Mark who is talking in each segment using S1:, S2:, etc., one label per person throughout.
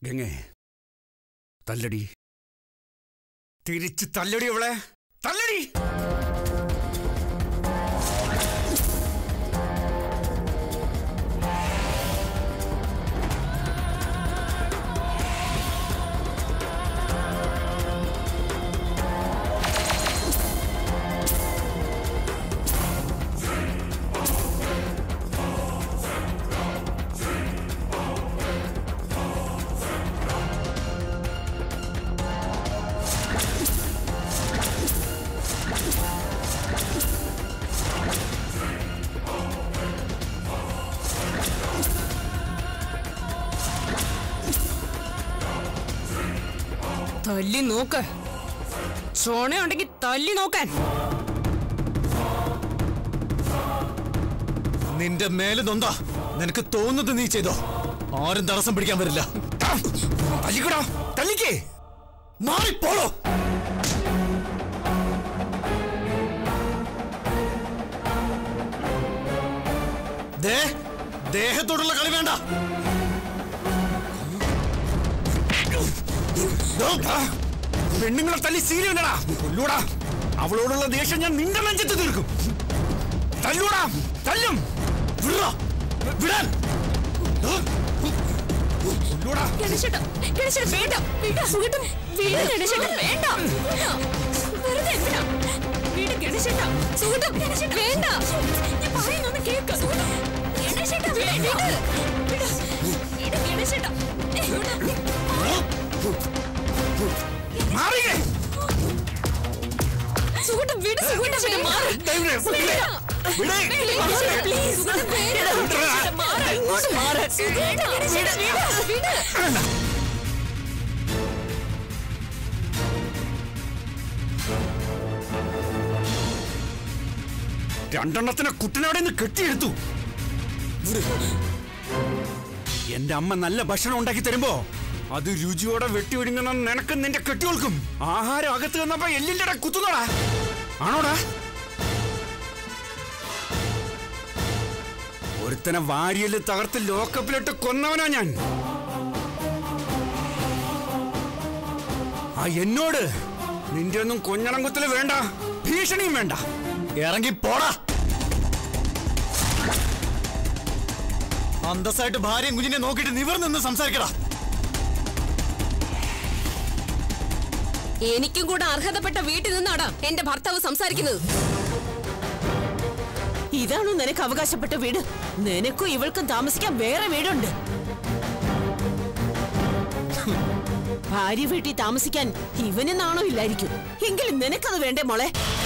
S1: രംഗേ തല്ലടി തിരിച്ച് തല്ലടി അവളെ തല്ലടി
S2: തല്ലി നോക്ക് ചോണയുണ്ടെങ്കിൽ തല്ലി നോക്കാൻ
S3: നിന്റെ മേലെ നൊന്താ നിനക്ക് തോന്നുന്നത് നീ ചെയ്തോ ആരും തടസ്സം പിടിക്കാൻ വരില്ല
S1: തല്ലിക്കടാ തല്ലിക്കേ
S3: മാറിപ്പോളോ ദേ ദേഹത്തോടുള്ള കളി വേണ്ട
S1: ആ, പെണ്ണുങ്ങളെ തല്ലി സീരിയല്ലടാ കൊല്ലൂടാ അവളോടുള്ള ദേഷ്യം ഞാൻ നിന്റെ നെഞ്ചത്ത് തീർക്കും തല്ലൂടാ തല്ലും
S3: വിടാ, വിടാൻ
S1: കൊല്ലൂടാ
S2: ഗണേശേട്ടാ ഗണേശേട്ടാ വേണ്ട വേണ്ട സുഖട്ടും വീട് ഗണേശേട്ടാ വേണ്ട വെറുതെ എന്തിനാ വീട് ഗണേശേട്ടാ സുഖട്ടും ഗണേശേട്ടാ വേണ്ട ഞാൻ പറയുന്നൊന്ന് കേക്ക് ഗണേശേട്ടാ വീട് വീട് വീട് ഗണേശേട്ടാ
S1: മാറിയേ
S2: സുഖട്ടും വീട് സുഖട്ടും മാറ്
S1: ദൈവമേ, വിടേ. വിടേ.
S2: പ്ലീസ് ഇങ്ങോട്ട് മാറ് സുഖേട്ടാ വീട് വീട്
S1: രണ്ടെണ്ണത്തിനെ കുട്ടനവിടെ നിന്ന് കെട്ടിയെടുത്തു എന്റെ അമ്മ നല്ല ഭക്ഷണം ഉണ്ടാക്കി തരുമ്പോ അത് രുചിയോടെ വെട്ടി ഒരുങ്ങുന്ന നിനക്ക് നിന്റെ കെട്ടികൾക്കും ആഹാരം അകത്ത് വന്നപ്പോ എല്ലിന്റെ ഇടയിൽ കുത്തുന്നോടാ ആണോടാ ഒരുത്തനെ വാരിയല് തകർത്ത് ലോക്കപ്പിലിട്ട് കൊന്നവനാ ഞാൻ ആ എന്നോട് നിന്റെ ഒന്നും കൊഞ്ഞണം കുത്തല് വേണ്ട ഭീഷണിയും വേണ്ട
S3: ഇറങ്ങി പോടാ അന്തസ്സായിട്ട് ഭാര്യയും കുഞ്ഞിനെ നോക്കിയിട്ട് നിവർന്ന് നിന്ന് സംസാരിക്കടാ
S2: എനിക്കും കൂടെ അർഹതപ്പെട്ട വീട്ടിൽ നിന്നാടാ എന്റെ ഭർത്താവ് സംസാരിക്കുന്നത്
S4: ഇതാണോ നിനക്ക് അവകാശപ്പെട്ട വീട് നിനക്കും ഇവൾക്കും താമസിക്കാൻ വേറെ വീടുണ്ട് ഭാര്യ വീട്ടിൽ താമസിക്കാൻ ഇവന് നാണോ ഇല്ലായിരിക്കും എങ്കിലും നിനക്കത് വേണ്ടേ മോളെ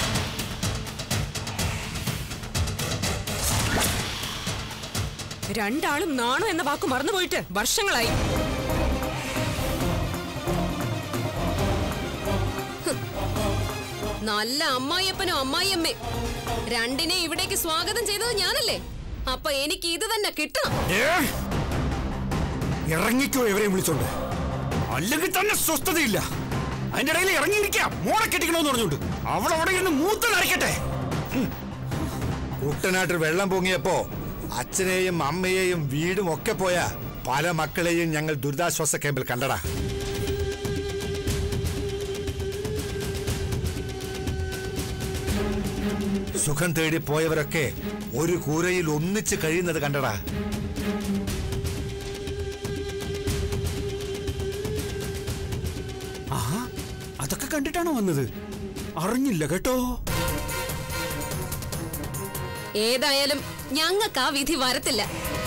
S2: രണ്ടാളും നാണോ എന്ന വാക്ക് മറന്നുപോയിട്ട് വർഷങ്ങളായി ഹ്. നല്ല അമ്മായിയപ്പനും അമ്മായിയമ്മേ രണ്ടിനെ ഇവിടേക്ക് സ്വാഗതം ചെയ്തത് ഞാനല്ലേ അപ്പൊ എനിക്ക് ഇത് തന്നെ കിട്ടണം
S1: ഏ? ഇറങ്ങിക്കോ എവരെയും വിളിച്ചോണ്ട് അല്ലെങ്കിൽ തന്നെ സ്വസ്ഥതയില്ല അതിന്റെ ഇടയിൽ ഇറങ്ങിയിരിക്കാം മോളെ കെട്ടിക്കണമെന്ന് പറഞ്ഞോണ്ട് അവൾ അവിടെ ഇരുന്ന് മൂത്ത നരക്കട്ടെ
S5: കുട്ടനാട്ടിൽ വെള്ളം പൊങ്ങിയപ്പോ അച്ഛനെയും അമ്മയെയും വീടും ഒക്കെ പോയ പല മക്കളെയും ഞങ്ങൾ ദുരിതാശ്വാസ ക്യാമ്പിൽ കണ്ടടാ സുഖം തേടി പോയവരൊക്കെ ഒരു കൂരയിൽ ഒന്നിച്ച് കഴിയുന്നത് കണ്ടടാ
S1: ആഹാ അതൊക്കെ കണ്ടിട്ടാണോ വന്നത് അറിഞ്ഞില്ല കേട്ടോ
S2: ഏതായാലും ഞങ്ങൾക്ക് ആ വിധി വരത്തില്ല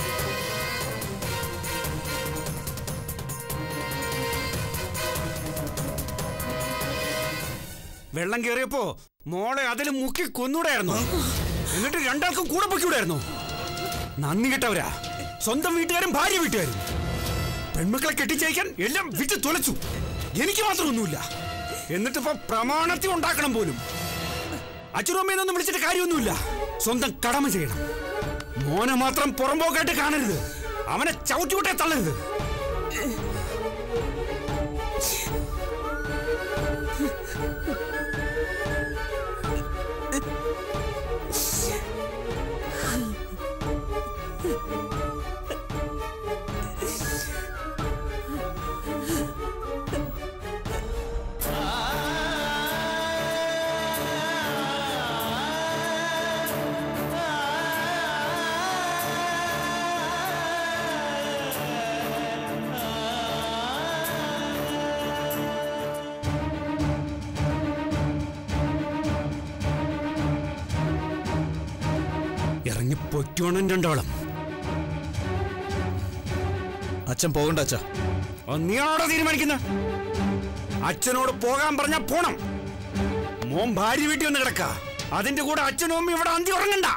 S1: വെള്ളം കയറിയപ്പോ മോളെ അതിൽ മുക്കി കൊന്നൂടായിരുന്നു എന്നിട്ട് രണ്ടാൾക്കും കൂടെ പൊക്കിവിടായിരുന്നു നന്ദി കെട്ടവരാ സ്വന്തം വീട്ടുകാരും ഭാര്യ വീട്ടുകാരും പെൺമക്കളെ കെട്ടിച്ചയക്കാൻ എല്ലാം വിറ്റ് തുലച്ചു എനിക്ക് മാത്രം ഒന്നുമില്ല എന്നിട്ടിപ്പോ പ്രമാണത്തിൽ ഉണ്ടാക്കണം പോലും അച്ഛനും അമ്മയെന്നൊന്നും വിളിച്ചിട്ട് കാര്യമൊന്നുമില്ല സ്വന്തം കടമ ചെയ്യണം മോനെ മാത്രം പുറമ്പോക്കായിട്ട് കാണരുത് അവനെ ചവിട്ടുകൂട്ടെ തള്ളരുത് ഇറങ്ങി പൊറ്റോണം രണ്ടോളം
S3: അച്ഛൻ പോകണ്ട അച്ഛ
S1: നീയാണോടോ തീരുമാനിക്കുന്നത് അച്ഛനോട് പോകാൻ പറഞ്ഞാ പോണം മോൻ ഭാര്യ വീട്ടിൽ വന്ന് കിടക്ക അതിന്റെ കൂടെ അച്ഛനും അമ്മയും ഇവിടെ അന്തി ഉറങ്ങണ്ട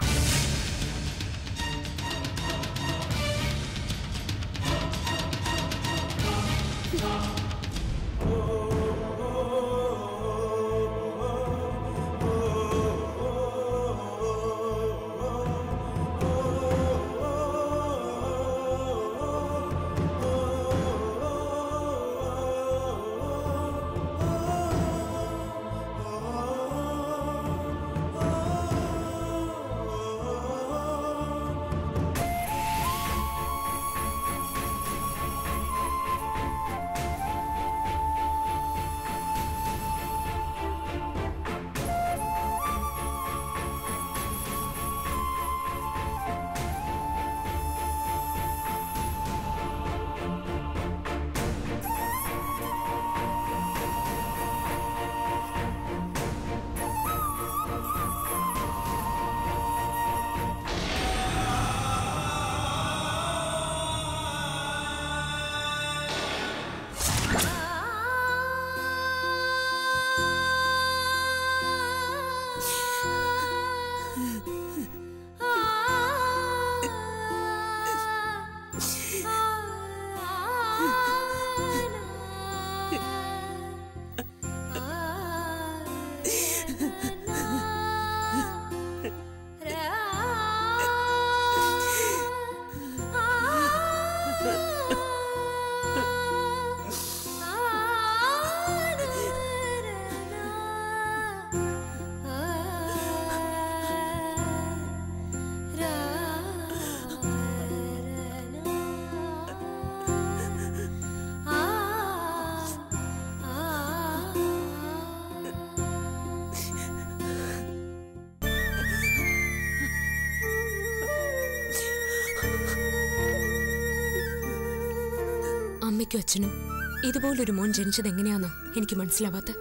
S2: അമ്മയ്ക്കും അച്ഛനും ഇതുപോലൊരു മോൻ ജനിച്ചത് എങ്ങനെയാന്ന് എനിക്ക് മനസ്സിലാവാത്ത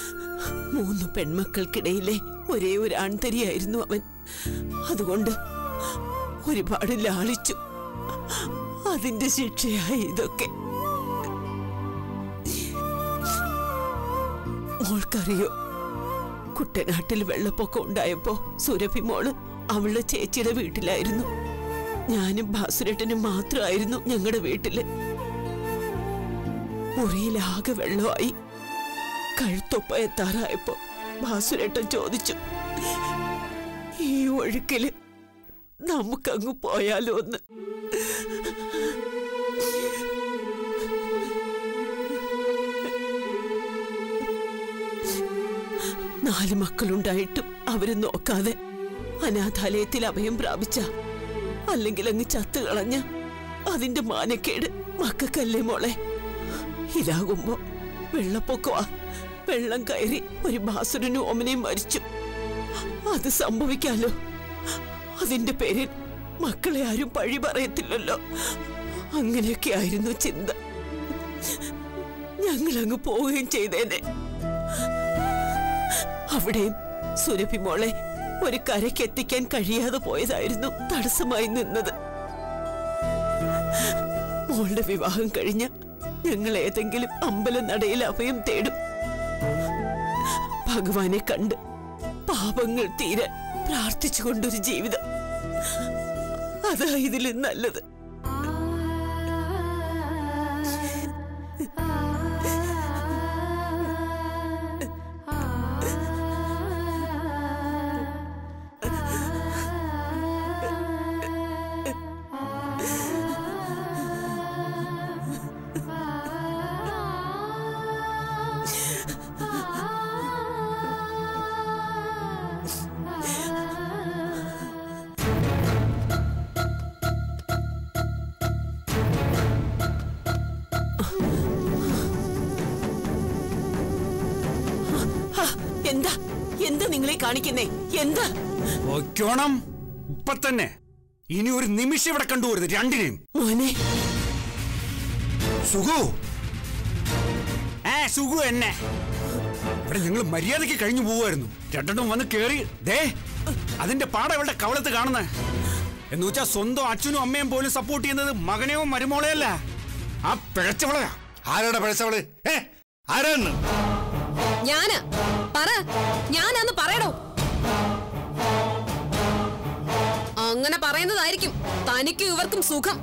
S4: മൂന്ന് പെൺമക്കൾക്കിടയിലെ ഒരേ ഒരു ആൺതരിയായിരുന്നു അവൻ അതുകൊണ്ട് ഒരുപാട് ലാളിച്ചു അതിന്റെ ശിക്ഷയായി ഇതൊക്കെ മോൾക്കറിയോ കുട്ടനാട്ടിൽ വെള്ളപ്പൊക്കം ഉണ്ടായപ്പോ സുരഭി മോള് അവളുടെ ചേച്ചിയുടെ വീട്ടിലായിരുന്നു ഞാനും ഭാസുരേട്ടനും മാത്രമായിരുന്നു ഞങ്ങളുടെ വീട്ടില് മുറിയിലാകെ വെള്ളമായി കഴുത്തൊപ്പ എത്താറായപ്പോ ഭാസുരേട്ടൻ ചോദിച്ചു ഈ ഒഴുക്കില് നമുക്കങ്ങ് പോയാലോ എന്ന് നാല് മക്കളുണ്ടായിട്ടും അവരെ നോക്കാതെ അനാഥാലയത്തിൽ അഭയം പ്രാപിച്ച അല്ലെങ്കിൽ അങ്ങ് ചത്തു കളഞ്ഞ അതിന്റെ മാനക്കേട് മക്കൾക്കല്ലേ മോളെ ഇതാകുമ്പോ വെള്ളപ്പൊക്കമാ വെള്ളം കയറി ഒരു ബാസുരനും ഓമനയും മരിച്ചു അത് സംഭവിക്കാലോ അതിന്റെ പേരിൽ മക്കളെ ആരും പഴി പറയത്തില്ലല്ലോ അങ്ങനെയൊക്കെ ആയിരുന്നു ചിന്ത ഞങ്ങൾ അങ്ങ് പോവുകയും ചെയ്തേനെ അവിടെയും സുരഭി മോളെ ഒരു കരയ്ക്ക് എത്തിക്കാൻ കഴിയാതെ പോയതായിരുന്നു തടസ്സമായി നിന്നത് മോളുടെ വിവാഹം കഴിഞ്ഞ ഞങ്ങൾ ഏതെങ്കിലും അമ്പല നടയിൽ അഭയം തേടും ഭഗവാനെ കണ്ട് പാപങ്ങൾ തീരാൻ പ്രാർത്ഥിച്ചുകൊണ്ടൊരു ജീവിതം അതാ ഇതിലും നല്ലത് ഹാ, എന്താ എന്താ നിങ്ങളെ കാണിക്കുന്നേ എന്താ
S1: പൊയ്ക്കോണം ഇപ്പൊ തന്നെ ഇനി ഒരു നിമിഷം ഇവിടെ കണ്ടുപോരുത് രണ്ടിനെയും
S4: മോനെ
S1: സുഖു ഏ സുഖു എന്നെ ഇവിടെ ഞങ്ങൾ മര്യാദയ്ക്ക് കഴിഞ്ഞു പോവായിരുന്നു രണ്ടെണ്ണം വന്ന് കേറി ദേ അതിന്റെ പാടം ഇവളുടെ കവളത്ത് കാണുന്നേ എന്ന് വെച്ചാ സ്വന്തം അച്ഛനും അമ്മയും പോലും സപ്പോർട്ട് ചെയ്യുന്നത് മകനെയോ മരുമോളെയല്ല ആ പിഴച്ചവളയാ
S5: ആരാടാ പഴച്ചവള് ഏ ആരാണ്
S2: ഞാന് പറ ഞാനാന്ന് പറയടോ അങ്ങനെ പറയുന്നതായിരിക്കും തനിക്കും ഇവർക്കും സുഖം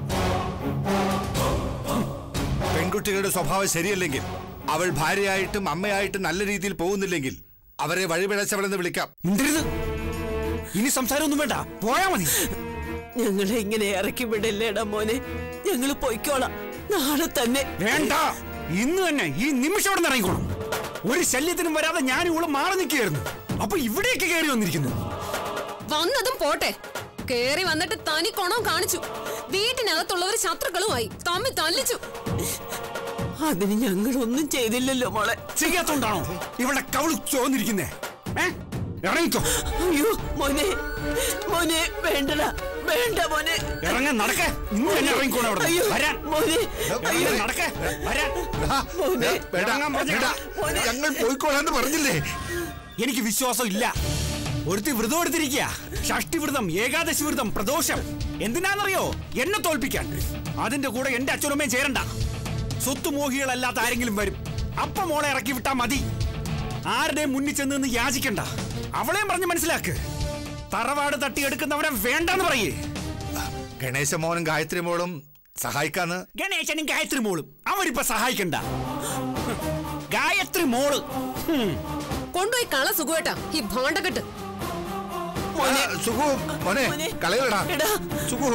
S5: പെൺകുട്ടികളുടെ സ്വഭാവം ശരിയല്ലെങ്കിൽ അവൾ ഭാര്യയായിട്ടും അമ്മയായിട്ടും നല്ല രീതിയിൽ പോകുന്നില്ലെങ്കിൽ അവരെ വഴിപിഴച്ചവളെന്ന് വിളിക്കാം
S1: മിണ്ടരുത് ഇനി സംസാരമൊന്നും വേണ്ട പോയാ മതി
S4: ഞങ്ങളെ ഇങ്ങനെ ഇറക്കി വിടല്ലേടാ മോനെ ഞങ്ങൾ പൊയ്ക്കോളാം നാളെ തന്നെ
S1: വേണ്ട ഇന്ന് തന്നെ ഈ നിമിഷം അവിടെ ഇറങ്ങിക്കോണം ഒരു ശല്യത്തിനും വരാതെ ഞാൻ ഇവിടെ മാറി നിൽക്കുകയായിരുന്നു അപ്പൊ ഇവിടേക്ക് കയറി വന്നിരിക്കുന്നു
S2: വന്നതും പോട്ടെ കേറി വന്നിട്ട് തനി കൊണം കാണിച്ചു വീട്ടിനകത്തുള്ളവർ ശത്രുക്കളുമായി തമ്മി തല്ലിച്ചു
S4: അതിന് ഞങ്ങളൊന്നും ചെയ്തില്ലല്ലോ മോളെ
S1: ചെയ്യാത്തോണ്ടാണോ ഇവിടെ കവള് ചോന്നിരിക്കുന്നേ ഏ ഇറങ്ങിക്കോ
S4: അയ്യോ മോനെ മോനെ വേണ്ടടാ വേണ്ട മോനെ
S1: ഇറങ്ങാൻ നടക്കേ ഇന്ന് തന്നെ ഇറങ്ങിക്കോണം അവിടെ
S4: അയ്യോ
S1: വരാൻ
S4: മോനെ
S1: ഇറങ്ങാൻ നടക്കേ വരാൻ
S4: മോനെ
S1: ഇറങ്ങാൻ പറഞ്ഞേടാ.
S4: മോനെ
S5: ഞങ്ങൾ പോയിക്കോളാന്ന് പറഞ്ഞില്ലേ
S1: എനിക്ക് വിശ്വാസം ഇല്ല ഒരുത്തി വ്രതം എടുത്തിരിക്കുക ഷഷ്ടി വ്രതം ഏകാദശി വ്രതം പ്രദോഷം എന്തിനാണെന്നറിയോ എന്നെ തോൽപ്പിക്കാൻ അതിന്റെ കൂടെ എന്റെ അച്ഛനമ്മയും ചേരണ്ട സ്വത്തുമോഹികളല്ലാത്ത ആരെങ്കിലും വരും അപ്പൊ മോളെ ഇറക്കി വിട്ടാ മതി ആരുടെയും മുന്നിൽ ചെന്ന് നിന്ന് യാചിക്കണ്ട അവളെയും പറഞ്ഞ് മനസ്സിലാക്ക് തറവാട് തട്ടിയെടുക്കുന്നവനെ വേണ്ടെന്ന് പറയേ
S5: ഗണേശ മോനും ഗായത്രി മോളും സഹായിക്കാന്ന്
S1: ഗണേശനും ഗായത്രി മോളും അവരിപ്പോ സഹായിക്കണ്ട ഗായത്രി മോള് ഹും.
S2: കൊണ്ടുപോയി കള സുഖേട്ടാ ഈ ഭാണ്ഡക്കെട്ട്
S5: ആ, സുഖു മോനെ
S4: മോനെ.
S5: കളയലടാ
S4: എടാ.
S5: സുഖു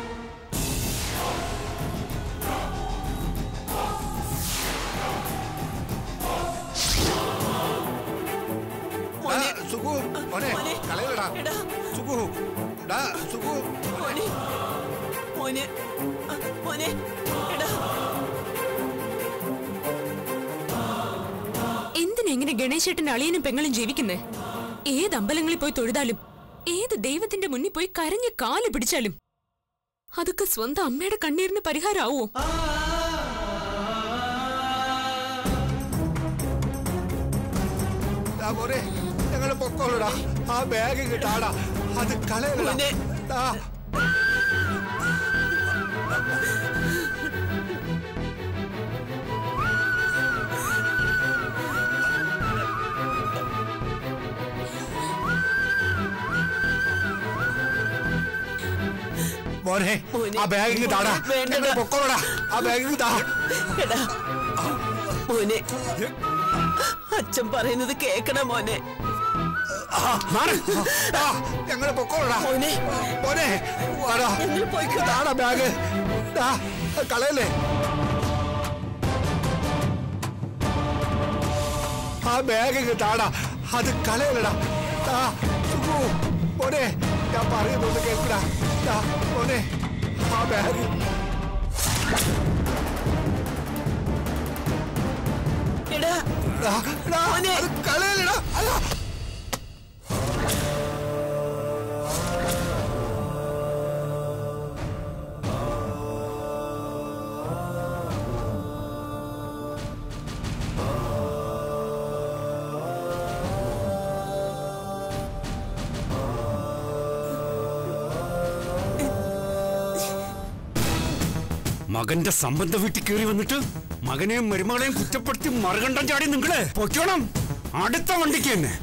S5: ആ, സുഖു മോനെ
S4: മോനെ.
S5: കളയലടാ
S4: എടാ.
S5: സുഖു ഡാ സുഖു
S4: മോനെ മോനെ ആ, മോനെ എടാ
S6: എന്തിനെങ്ങനെ ഗണേശേട്ടന്റെ അളിയനും പെങ്ങളും ജീവിക്കുന്നേ ഏത് അമ്പലങ്ങളിൽ പോയി തൊഴുതാലും ഏത് ദൈവത്തിന്റെ മുന്നിൽ പോയി കരഞ്ഞ് കാല് പിടിച്ചാലും അതൊക്കെ സ്വന്തം അമ്മയുടെ കണ്ണീരിന് പരിഹാരമാവോ
S5: ഡാ മോനെ ഞങ്ങള് പൊക്കോളൂടാ ആ ബാഗ് കിട്ടാടാ അത് കളയലടാ
S4: മോനെ.
S5: ഡാ മോനെ
S4: മോനെ.
S5: ആ ബാഗിങ് താടാ
S4: വേണ്ടടാ.
S5: ഞങ്ങള് പൊക്കോളൂടാ ആ ബാഗിങ് താ
S4: എടാ മോനെ അച്ഛൻ പറയുന്നത് കേക്കണ മോനെ
S1: മാറ്.
S5: ആ, ഞങ്ങള് പൊക്കോളൂടാ
S4: മോനെ.
S5: മോനെ വാടാ
S4: ഞങ്ങൾ പോയിക്കോ
S5: താടാ ബാഗ് ദാ, അത് കളയല്ലേ ആ ബാഗ് താടാ അത് കളയലടാ ദാ, സുഖു, മോനെ ഞാൻ പറയുന്നത് കേൾക്കടാ ദാ, മോനെ ആ ബാഗ്
S4: എടാ
S5: ദാ, ദാ,
S4: മോനെ.
S5: അത് കളയലടാ അയ്യോ.
S1: മകന്റെ സംബന്ധ വീട്ടിൽ കയറി വന്നിട്ട് മകനെയും മരുമകളെയും കുറ്റപ്പെടുത്തി മറുകണ്ഠം ചാടി നിങ്ങള് പൊയ്ക്കോണം അടുത്ത വണ്ടിക്ക് തന്നെ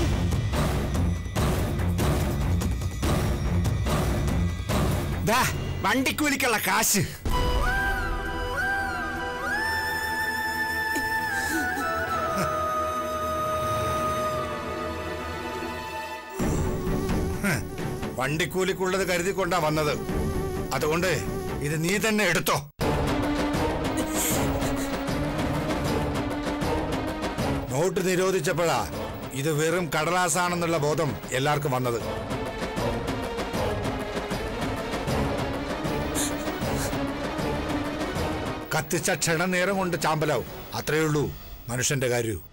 S1: ദാ, വണ്ടിക്ക് വലിക്കുള്ള കാശ്
S5: വണ്ടിക്കൂലിക്കുള്ളത് കരുതിക്കൊണ്ടാ വന്നത് അതുകൊണ്ട് ഇത് നീ തന്നെ എടുത്തോ നോട്ട് നിരോധിച്ചപ്പോഴാ ഇത് വെറും കടലാസാണെന്നുള്ള ബോധം എല്ലാവർക്കും വന്നത് കത്തിച്ച ക്ഷണനേരം കൊണ്ട് ചാമ്പലാവും അത്രയേ ഉള്ളൂ മനുഷ്യന്റെ കാര്യവും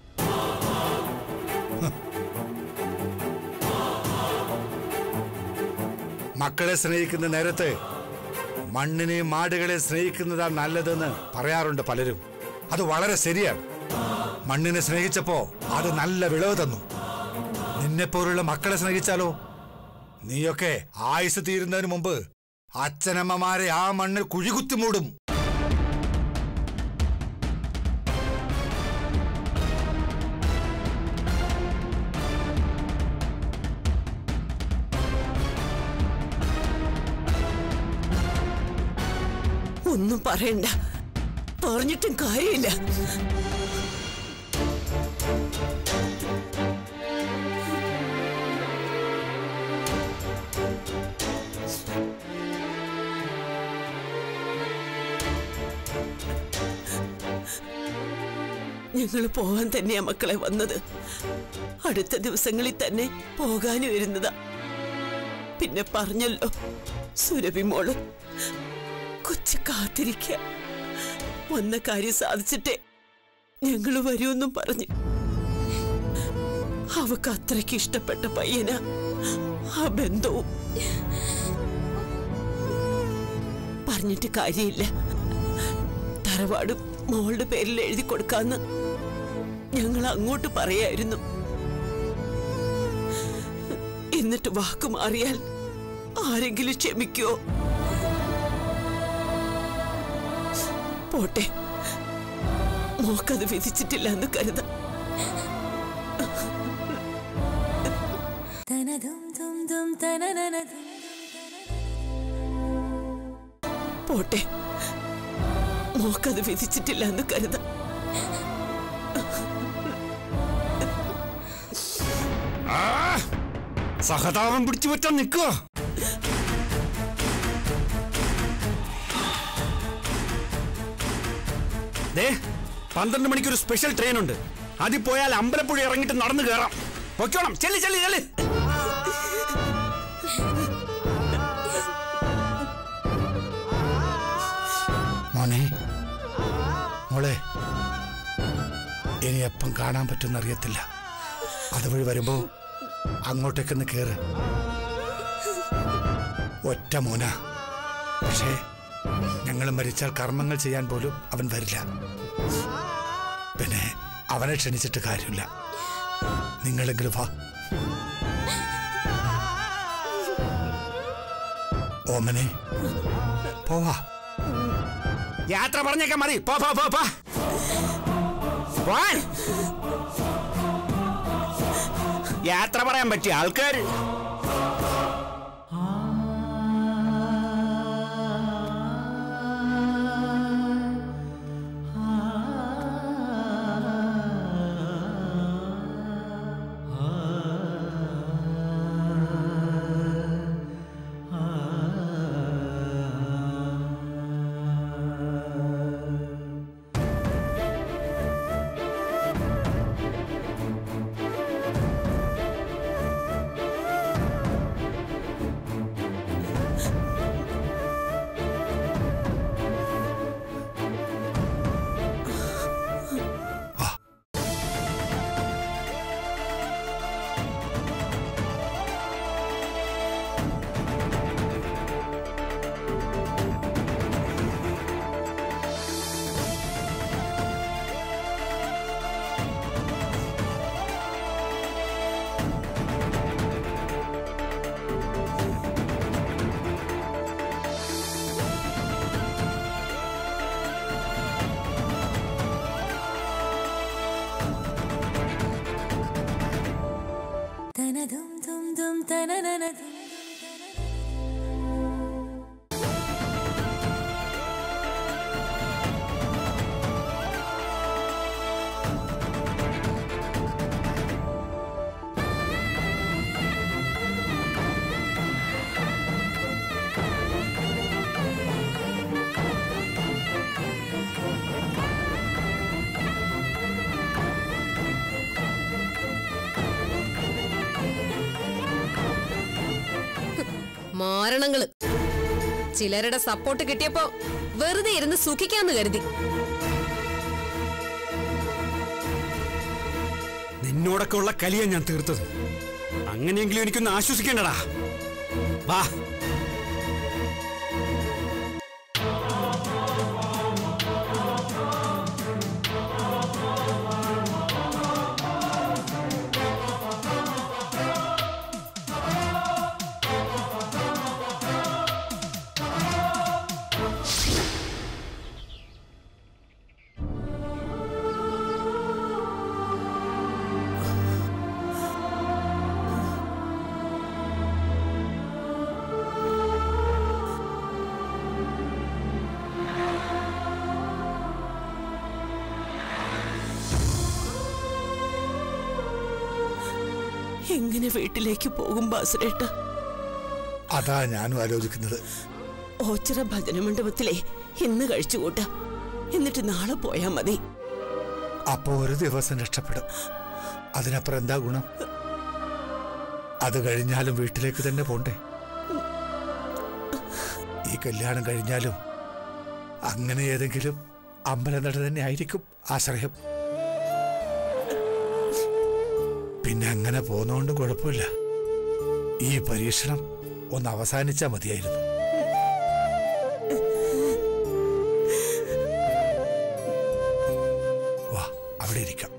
S5: മക്കളെ സ്നേഹിക്കുന്ന നേരത്ത് മണ്ണിനെയും മാടുകളെ സ്നേഹിക്കുന്നതാ നല്ലതെന്ന് പറയാറുണ്ട് പലരും അത് വളരെ ശരിയാണ് മണ്ണിനെ സ്നേഹിച്ചപ്പോ അത് നല്ല വിളവ് തന്നു നിന്നെപ്പോലുള്ള മക്കളെ സ്നേഹിച്ചാലോ നീയൊക്കെ ആയുസ് തീരുന്നതിന് മുമ്പ് അച്ഛനമ്മമാരെ ആ മണ്ണിൽ കുഴികുത്തി മൂടും
S4: ഒന്നും പറയണ്ട പറഞ്ഞിട്ടും കാര്യമില്ല ഞങ്ങൾ പോവാൻ തന്നെയാ മക്കളെ വന്നത് അടുത്ത ദിവസങ്ങളിൽ തന്നെ പോകാനും ഇരുന്നതാ പിന്നെ പറഞ്ഞല്ലോ സുരഭി മോള് കൊച്ചു കാത്തിരിക്ക വന്ന കാര്യം സാധിച്ചിട്ടേ ഞങ്ങള് വരുമെന്നും പറഞ്ഞു അവക്ക് അത്രയ്ക്ക് ഇഷ്ടപ്പെട്ട പയ്യനാ ആ ബന്ധവും പറഞ്ഞിട്ട് കാര്യമില്ല തറവാടും മോളുടെ പേരിൽ എഴുതി കൊടുക്കാന്ന് ഞങ്ങൾ അങ്ങോട്ട് പറയായിരുന്നു എന്നിട്ട് വാക്ക് മാറിയാൽ ആരെങ്കിലും ക്ഷമിക്കോ പോട്ടെ മോക്കത് വിധിച്ചിട്ടില്ല എന്ന് കരുതാം പോട്ടെ മോക്കത് വിധിച്ചിട്ടില്ല എന്ന് കരുതാം
S1: ആ, സഹതാപം പിടിച്ചു പറ്റാൻ നിൽക്കുക ദേ പന്ത്രണ്ട് മണിക്ക് ഒരു സ്പെഷ്യൽ ട്രെയിൻ ഉണ്ട് അതിൽ പോയാൽ അമ്പലപ്പുഴ ഇറങ്ങിയിട്ട് നടന്നു കയറാം പൊയ്ക്കോണം ചെല്ലി ചെല്ലി ചെല്ലി
S5: മോനെ മോളെ ഇനി എപ്പം കാണാൻ പറ്റുമെന്ന് അറിയത്തില്ല അതുവഴി വരുമ്പോ അങ്ങോട്ടേക്കൊന്ന് കേറ് ഒറ്റ മോന പക്ഷേ ഞങ്ങൾ മരിച്ചാൽ കർമ്മങ്ങൾ ചെയ്യാൻ പോലും അവൻ വരില്ല പിന്നെ അവനെ ക്ഷണിച്ചിട്ട് കാര്യമില്ല നിങ്ങളെങ്കിലും വാ ഓമനെ പോവാ
S1: യാത്ര പറഞ്ഞേക്കാൻ മതി പോ പോ പോ പോ പോവാൻ. യാത്ര പറയാൻ പറ്റിയ ആൾക്കാർ
S7: മാരണങ്ങള് ചിലരുടെ സപ്പോർട്ട് കിട്ടിയപ്പോ വെറുതെ ഇരുന്ന് സുഖിക്കാന്ന് കരുതി
S1: നിന്നോടൊക്കെ ഉള്ള കലിയാ ഞാൻ തീർത്തത് അങ്ങനെയെങ്കിലും എനിക്കൊന്ന് ആശ്വസിക്കേണ്ടടാ വാ
S4: എങ്ങനെ വീട്ടിലേക്ക് പോകും ബാസുരേട്ട
S5: അതാ ഞാനും ആലോചിക്കുന്നത്
S4: ഓച്ചിറ ഭജന മണ്ഡപത്തിലെ ഇന്ന് കഴിച്ചുകൂട്ട എന്നിട്ട് നാളെ പോയാ മതി
S5: അപ്പോ ഒരു ദിവസം രക്ഷപ്പെടും അതിനപ്പുറം എന്താ ഗുണം അത് കഴിഞ്ഞാലും വീട്ടിലേക്ക് തന്നെ പോണ്ടേ ഈ കല്യാണം കഴിഞ്ഞാലും അങ്ങനെ ഏതെങ്കിലും അമ്പലനട തന്നെ ആയിരിക്കും ആശ്രയം പിന്നെ അങ്ങനെ പോന്നോണ്ടും കുഴപ്പമില്ല ഈ പരീക്ഷണം ഒന്ന് അവസാനിച്ചാ മതിയായിരുന്നു വാ അവിടെ ഇരിക്കാം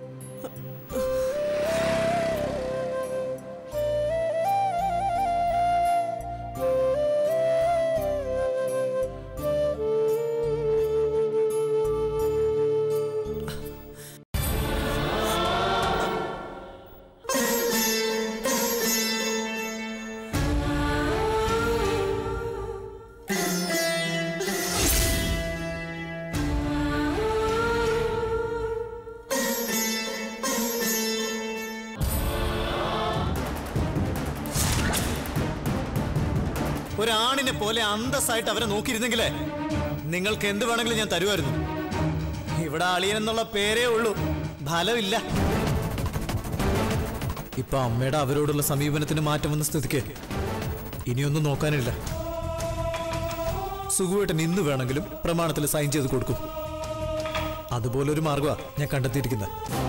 S3: ഒരാണിനെ പോലെ അന്തസ്സായിട്ട് അവരെ നോക്കിയിരുന്നെങ്കിലേ നിങ്ങൾക്ക് എന്ത് വേണമെങ്കിലും ഞാൻ തരുമായിരുന്നു ഇവിടെ അളിയൻ എന്നുള്ള പേരേ ഉള്ളൂ ഫലമില്ല ഇപ്പൊ അമ്മയുടെ അവരോടുള്ള സമീപനത്തിന് മാറ്റം വന്ന സ്ഥിതിക്ക് ഇനിയൊന്നും നോക്കാനില്ല സുഖുവേട്ടൻ ഇന്ന് വേണമെങ്കിലും പ്രമാണത്തിൽ സൈൻ ചെയ്ത് കൊടുക്കും അതുപോലൊരു മാർഗമാണ് ഞാൻ കണ്ടെത്തിയിരിക്കുന്നത്